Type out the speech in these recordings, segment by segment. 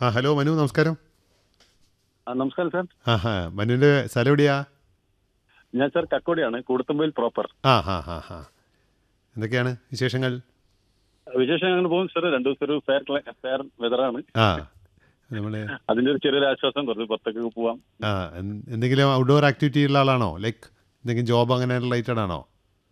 ആ ഹലോ മനു നമസ്കാരം ആ, നമസ്കാരം സാർ ആ ഹാ മനുവിൻ്റെ സ്ഥലം എവിടെയാ ഞാൻ സാർ കക്കോടിയാണ് കൂടത്തുമ്പയിൽ പ്രോപ്പർ ആ ഹാ ഹാ ഹാ എന്തൊക്കെയാണ് വിശേഷങ്ങൾ വിശേഷം അങ്ങനെ പോകും സാർ രണ്ടു ദിവസം ഒരു ഫെയർ ഫെയർ വെതറാണ് ആ നമ്മൾ അതിന്റെ ഒരു ചെറിയൊരു ആശ്വാസം കുറച്ച് പുറത്തേക്ക് പോവാം ആ എന്ത്- എന്തെങ്കിലും ഔട്ട്ഡോർ ആക്ടിവിറ്റി ഉള്ള ആളാണോ ലൈക്ക് എന്തെങ്കിലും ജോബ് അങ്ങനെ റിലേറ്റഡ് ആണോ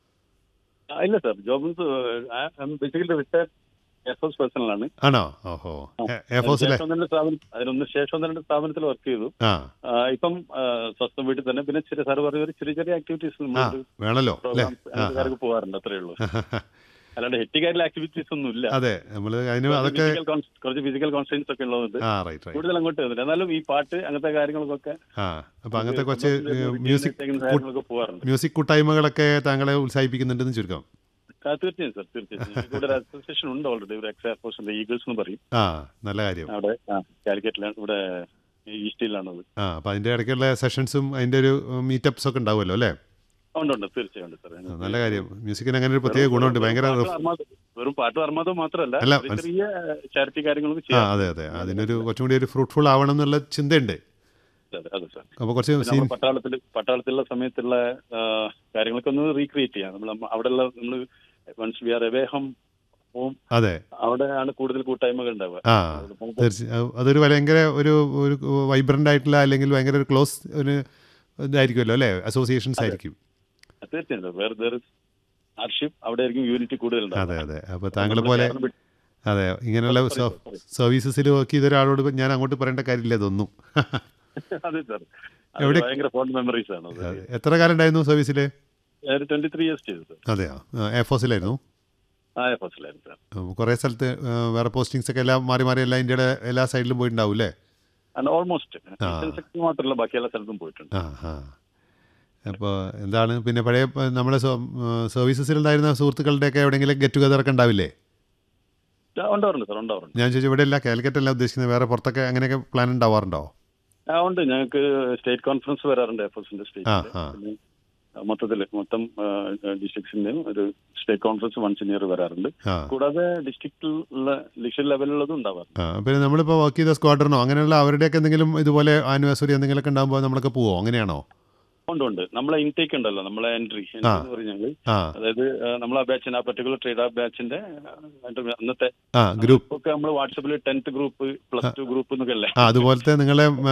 ആ, ഇല്ല sir job basically retired air force പേഴ്സണലാണ് ആണോ ഓഹോ എയർഫോഴ്സിലെ ശേഷം തന്നെ സ്ഥാപനം അതിനൊന്ന് ശേഷം ഒന്ന് രണ്ട് സ്ഥാപനത്തിൽ വർക്ക് ചെയ്തു ആ ആ, ഇപ്പം ആ, സ്വന്തം വീട്ടിൽ തന്നെ പിന്നെ ചെറിയ സാർ പറഞ്ഞ ഒരു ചെറിയ ചെറിയ ആക്ടിവിറ്റീസ് ആ വേണമല്ലോ അല്ലേ ആ പ്രോഗ്രാംസ് പോകാറുണ്ട് അത്രേ ഉള്ളൂ അല്ലാണ്ട് ഹെറ്റിക്കായിട്ടുള്ള ആക്ടിവിറ്റീസ് ഒന്നും ഇല്ല അതെ നമ്മൾ അതിന് അതൊക്കെ Physical cons- കുറച്ച് ഫിസിക്കൽ കോൺസ്റ്റൻസ് ഒക്കെ ഉള്ളതുകൊണ്ട് ആ റൈറ്റ് റൈറ്റ് കൂടുതൽ അങ്ങോട്ട് വന്നില്ല എന്നാലും ഈ പാട്ട് അങ്ങനത്തെ കാര്യങ്ങൾക്കൊക്കെ ആ അപ്പം അങ്ങനത്തെ കുറച്ച് മ്യൂസിക് കാര്യങ്ങളൊക്കെ പോകാറുണ്ട് മ്യൂസിക് കൂട്ടായ്മകളൊക്കെ താങ്കളെ ഉത്സാഹിപ്പിക്കുന്നുണ്ടെന്ന് ചുരുക്കം ആ, തീർച്ചയായും സാർ തീർച്ചയായും ഞങ്ങൾക്ക് ഇവിടെ ഒരു അസോസിയേഷൻ ഉണ്ട് ഓൾറെഡി ഒരു എക്സ് എയർഫോഴ്സിന്റെ ഈഗിൾസ് എന്ന് പറയും ആ നല്ല കാര്യം അവിടെ കാലിക്കറ്റിലാണ് ഇവിടെ ഈസ്റ്റിലാണത് ആ അപ്പം അതിൻ്റെ ഇടയ്ക്കുള്ള സെഷൻസും അതിൻ്റെ ഒരു മീറ്റപ്സ് ഒക്കെ ഉണ്ടാവുമല്ലോ അല്ലേ ഉണ്ട് ഉണ്ട് തീർച്ചയായും ഉണ്ട് സാർ ആ, നല്ല കാര്യം മ്യൂസിക്കിന് അങ്ങനെ ഒരു പ്രത്യേക ഗുണമുണ്ട് ഭയങ്കര പാട്ട് റിഫ്- അർമാദം- വെറും പാട്ട് അർമാദം മാത്രമല്ല അല്ല, ചെറിയ ചെറിയ ചാരിറ്റി കാര്യങ്ങളൊക്കെ ആ ചെയ്യാം അതെ അതെ അതിനൊരു കുറച്ചും കൂടി ഒരു ഫ്രൂട്ട്ഫുൾ ആവണം എന്നുള്ള ചിന്തയുണ്ട് അതെ അതെ സാർ അപ്പോൾ കുറച്ച് പിന്നെ സീൻ നമ്മൾ പട്ടാളത്തിൽ പട്ടാളത്തിലുള്ള സമയത്തുള്ള ആ, കാര്യങ്ങളൊക്കെ ഒന്ന് റീക്രിയേറ്റ് ചെയ്യാം നമ്മൾ അവിടെയുള്ള നമ്മൾ once we are away home home അതെ അവിടെയാണ് കൂടുതൽ കൂട്ടായ്മകൾ ഉണ്ടാവുക ആ തീർച്ചയായും അതൊരു ഭയങ്കര ഒരു ഒരു വൈബ്രൻ്റ് ആയിട്ടുള്ള അല്ലെങ്കിൽ ഭയങ്കര ഒരു ക്ലോസ് ഒരു ഇതായിരിക്കുമല്ലോ അല്ലേ അസോസിയേഷൻസ് ആയിരിക്കും തീർച്ചയായും സാർ വേറെ ദർ ഹാർഷിപ്പ് അവിടെ ആയിരിക്കും യൂണിറ്റി കൂടുതൽ അതെ അതെ അപ്പോൾ താങ്കളെ പോലെ അതെ ഇങ്ങനെയുള്ള സർവീസസിൽ വർക്ക് ചെയ്ത ഒരാളോട് ഇപ്പം ഞാൻ അങ്ങോട്ട് പറയേണ്ട കാര്യമില്ല ഇതൊന്നും അതെ സാർ എവിടെ- ഭയങ്കര ഫോണ്ട് മെമ്മറീസ് ആണ് അത് അതെ. എത്ര കാലം ഉണ്ടായിരുന്നു സർവീസിൽ ഒരു ട്വന്റി ത്രീ ഇയേഴ്സ് ചെയ്തു സാർ അതെയോ എയർഫോഴ്സിലായിരുന്നു ആ ഫസ്റ്റിലായിരുന്നു സാർ കുറേ സ്ഥലത്ത് ആ, വേറെ പോസ്റ്റിങ്സ് ഒക്കെ എല്ലാം മാറി മാറി എല്ലാ ഇന്ത്യയുടെ എല്ലാ സൈഡിലും പോയിട്ടുണ്ടാവും അല്ലേ ആൻഡ് ഓൾമോസ്റ്റ് സെക്ടർ മാത്രമല്ല ബാക്കി എല്ലാ സ്ഥലത്തും പോയിട്ടുണ്ട് ആ ആ അപ്പോൾ എന്താണ് പിന്നെ പഴയ പ- നമ്മുടെ സർവീസസിലുണ്ടായിരുന്ന സുഹൃത്തുക്കളുടെയൊക്കെ എവിടെയെങ്കിലും ഗെറ്റ് ടുഗദർ ഒക്കെ ഉണ്ടാവില്ലേ ആ, ഉണ്ടാവാറുണ്ട് സാർ ഉണ്ടാവാറുണ്ട് ഞാൻ ചോദിച്ചു ഇവിടെ അല്ല കാലിക്കറ്റ് അല്ല ഉദ്ദേശിക്കുന്നത് വേറെ പുറത്തൊക്കെ അങ്ങനെയൊക്കെ പ്ലാൻ ഉണ്ടാവാറുണ്ടോ ആ ഉണ്ട് ഞങ്ങൾക്ക് സ്റ്റേറ്റ് കോൺഫറൻസ് വരാറുണ്ട് എയർഫോഴ്സിന്റെ ആ, സ്റ്റേറ്റ് ആ. മൊത്തത്തിൽ മൊത്തം ഡിസ്ട്രിക്ട്സിന്റെയും ഒരു സ്റ്റേറ്റ് കോൺഫറൻസ് വൺസ് ഇയർ വരാറുണ്ട് ആ കൂടാതെ ഡിസ്ട്രിക്റ്റിലുള്ള ഡിസ്ട്രിക്ട് ലെവലിലുള്ളതും ഉണ്ടാവാറുണ്ട് ആ പിന്നെ നമ്മളിപ്പോൾ വർക്ക് ചെയ്ത സ്ക്വാഡറിനോ അങ്ങനെയുള്ള അവരുടെയൊക്കെ എന്തെങ്കിലും ഇതുപോലെ ആനിവേഴ്സറി എന്തെങ്കിലുമൊക്കെ ഉണ്ടാകുമ്പോൾ നമ്മളൊക്കെ പോവോ അങ്ങനെയാണോ ഉണ്ട് ഉണ്ട് നമ്മളെ ഇൻടേക്ക് ഉണ്ടല്ലോ നമ്മളെ എൻട്രി ആ. എന്ന് പറഞ്ഞാൽ ആ അതായത് നമ്മൾ ആ ബാച്ചിന് ആ പർട്ടിക്കുലർ ട്രേഡ് ആ ബാച്ചിന്റെ അന്നത്തെ ആ ഗ്രൂപ്പ് ഒക്കെ നമ്മൾ വാട്സപ്പിൽ tenth group plus two group എന്നൊക്കെ അല്ലേ ആ അതുപോലത്തെ നിങ്ങളെ